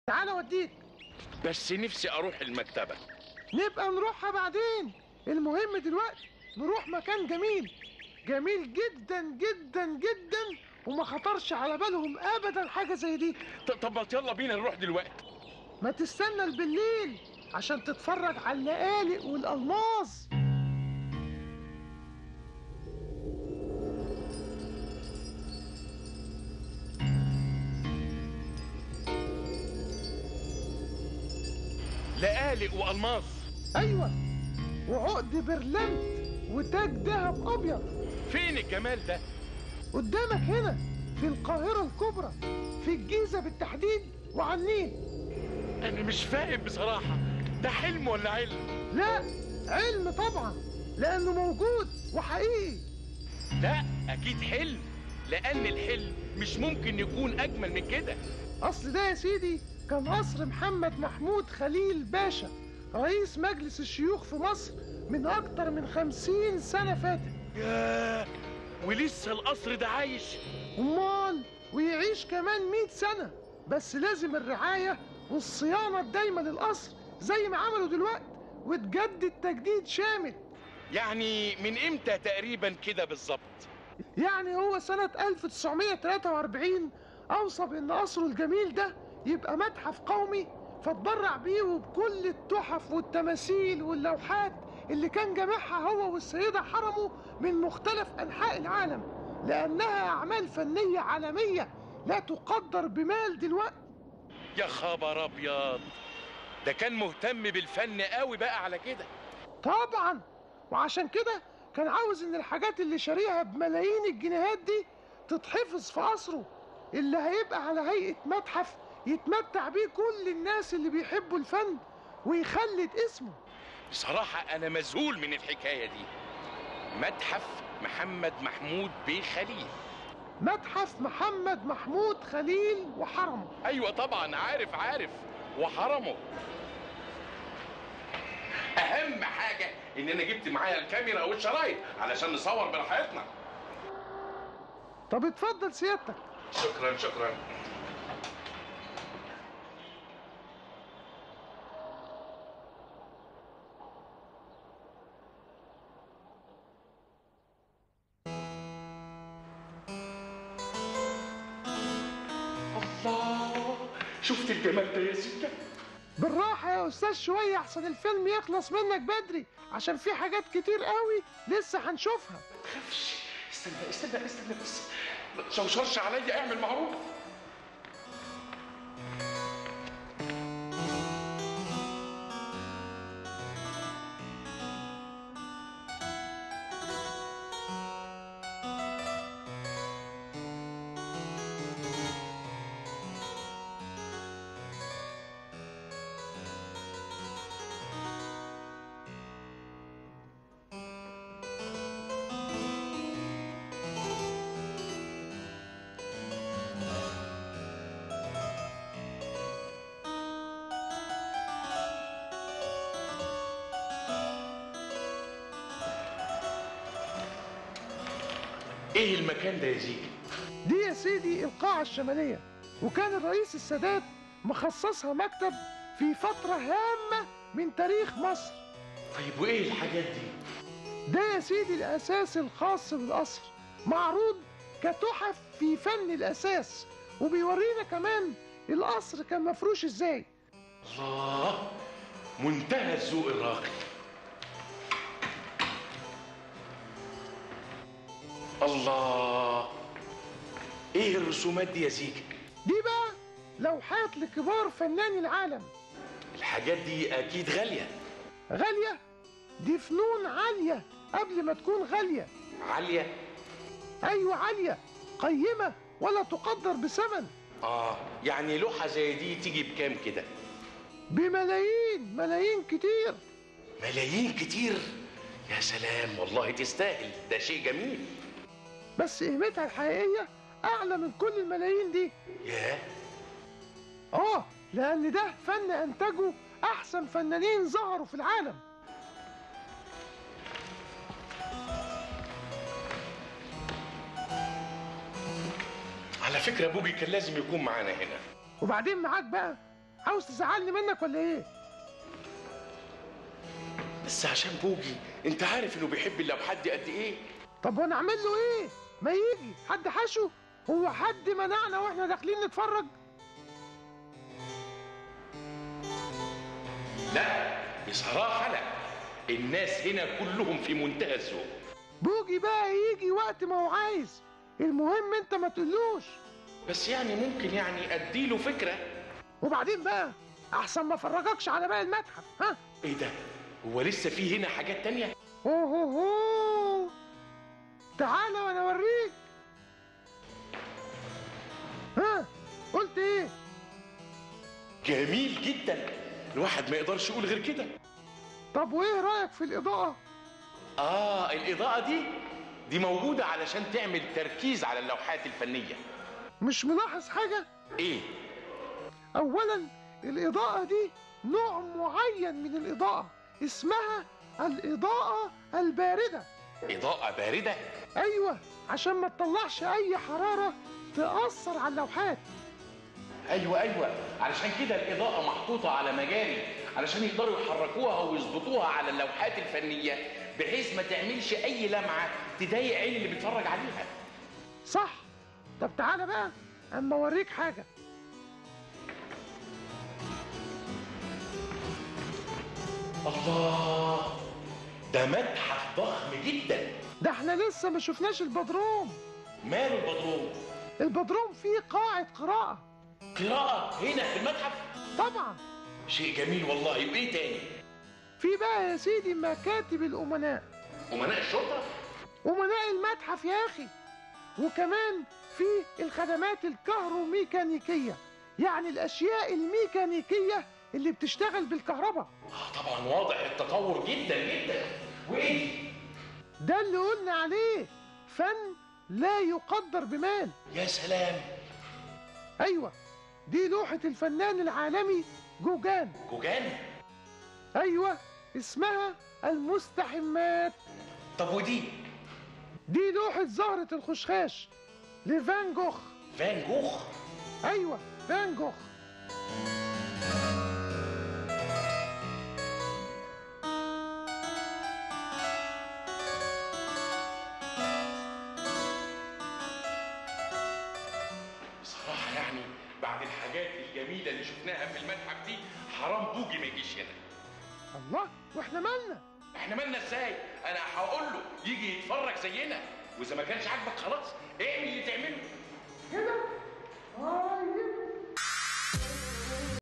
تعال اوديك بس نفسي اروح المكتبة نبقى نروحها بعدين المهم دلوقتي نروح مكان جميل جميل جدا جدا جدا وما خطرش على بالهم ابدا حاجه زي دي ط- طب ما يلا بينا نروح دلوقتي ما تستنى بالليل عشان تتفرج على اللقالق والالماس لقالق والماس ايوه وعقد برلمت وتاج دهب ابيض فين الجمال ده قدامك هنا في القاهره الكبرى في الجيزه بالتحديد وعلى النيل انا مش فاهم بصراحة ده حلم ولا علم لا علم طبعا لانه موجود وحقيقي لا اكيد حلم لان الحلم مش ممكن يكون اجمل من كده اصل ده يا سيدي كان قصر محمد محمود خليل باشا رئيس مجلس الشيوخ في مصر من اكتر من خمسين سنة فاتت ياه ولسه القصر ده عايش امال ويعيش كمان مئة سنة بس لازم الرعاية والصيانة الدايمة للقصر زي ما عملوا دلوقتي وتجدد تجديد شامل يعني من امتى تقريبا كده بالظبط يعني هو سنة 1943 أوصى بأن قصره الجميل ده يبقى متحف قومي فاتبرع بيه وبكل التحف والتماثيل واللوحات اللي كان جامعها هو والسيدة حرمه من مختلف أنحاء العالم لأنها أعمال فنية عالمية لا تقدر بمال دلوقتي يا خبر ابيض ده كان مهتم بالفن قوي بقى على كده طبعا وعشان كده كان عاوز ان الحاجات اللي شاريها بملايين الجنيهات دي تتحفظ في قصره اللي هيبقى على هيئة متحف يتمتع بيه كل الناس اللي بيحبوا الفن ويخلد اسمه بصراحة أنا مذهول من الحكاية دي متحف محمد محمود بيه خليل متحف محمد محمود خليل وحرمه أيوة طبعا عارف عارف وحرمه أهم حاجة إن أنا جبت معايا الكاميرا والشرايط علشان نصور براحتنا طب اتفضل سيادتك شكرا شكرا الله شفت الجمال ده يا سيدي بالراحة يا أستاذ شوية أحسن الفيلم يخلص منك بدري عشان في حاجات كتير قوي لسه هنشوفها تخافش استنى استنى استنى بس ما تشوشرش عليا اعمل معروف ايه المكان ده يا زيكي دي يا سيدي القاعة الشمالية وكان الرئيس السادات مخصصها مكتب في فترة هامة من تاريخ مصر طيب وايه الحاجات دي ده يا سيدي الأساس الخاص بالقصر معروض كتحف في فن الأساس وبيورينا كمان القصر كان مفروش ازاي الله منتهى الذوق الراقي الله ايه الرسومات دي يا زيكي دي بقى لوحات لكبار فناني العالم الحاجات دي اكيد غالية غالية دي فنون عالية قبل ما تكون غالية عالية أيوة عالية قيمة ولا تقدر بثمن اه يعني لوحة زي دي تيجي بكام كده بملايين ملايين كتير ملايين كتير يا سلام والله تستاهل ده شيء جميل بس قيمتها الحقيقية أعلى من كل الملايين دي ياه آه لأن ده فن أنتجه أحسن فنانين ظهروا في العالم على فكرة بوجي كان لازم يكون معانا هنا وبعدين معاك بقى عاوز تزعلني منك ولا ايه بس عشان بوجي انت عارف انه بيحب اللوحات دي قد ايه طب وانا اعمل له ايه ما يجي حد حشه هو حد منعنا واحنا داخلين نتفرج لا بصراحه لا الناس هنا كلهم في منتهى الذوق بوجي بقى يجي وقت ما هو عايز المهم انت ما تقولوش بس يعني ممكن يعني اديله فكره وبعدين بقى احسن ما افرجكش على باقي المتحف ها ايه ده هو لسه في هنا حاجات تانية اوه هو تعالى وانا اوريك ها قلت ايه جميل جدا الواحد ما يقدرش يقول غير كده طب وايه رايك في الاضاءه اه الاضاءه دي دي موجوده علشان تعمل تركيز على اللوحات الفنيه مش ملاحظ حاجه ايه اولا الاضاءه دي نوع معين من الاضاءه اسمها الاضاءه البارده اضاءه بارده ايوه عشان ما تطلعش اي حراره تاثر على اللوحات ايوه ايوه علشان كده الاضاءه محطوطه على مجاري علشان يقدروا يحركوها ويظبطوها على اللوحات الفنيه بحيث ما تعملش اي لمعه تضايق عين اللي بيتفرج عليها صح طب تعالى بقى اما اوريك حاجه الله ده متحف ضخم جدا ده احنا لسه ما شفناش البدروم ماله البدروم البدروم فيه قاعه قراءه قراءه هنا في المتحف طبعا شيء جميل والله وايه تاني في بقى يا سيدي مكاتب الامناء امناء الشرطه امناء المتحف يا اخي وكمان في الخدمات الكهروميكانيكيه يعني الاشياء الميكانيكيه اللي بتشتغل بالكهرباء آه طبعا واضح التطور جدا جدا وايه دي؟ ده اللي قلنا عليه فن لا يقدر بمال يا سلام ايوه دي لوحه الفنان العالمي جوجان جوجان ايوه اسمها المستحمات طب ودي دي لوحه زهره الخشخاش لفان جوخ فان جوخ ايوه فان جوخ بصراحه يعني بعد الحاجات الجميله اللي شفناها في المتحف دي حرام بوجي ما يجيش هنا الله واحنا مالنا احنا مالنا ازاي انا هقول له يجي يتفرج زينا واذا ما كانش عاجبك خلاص اعمل اللي تعمله كده ايوه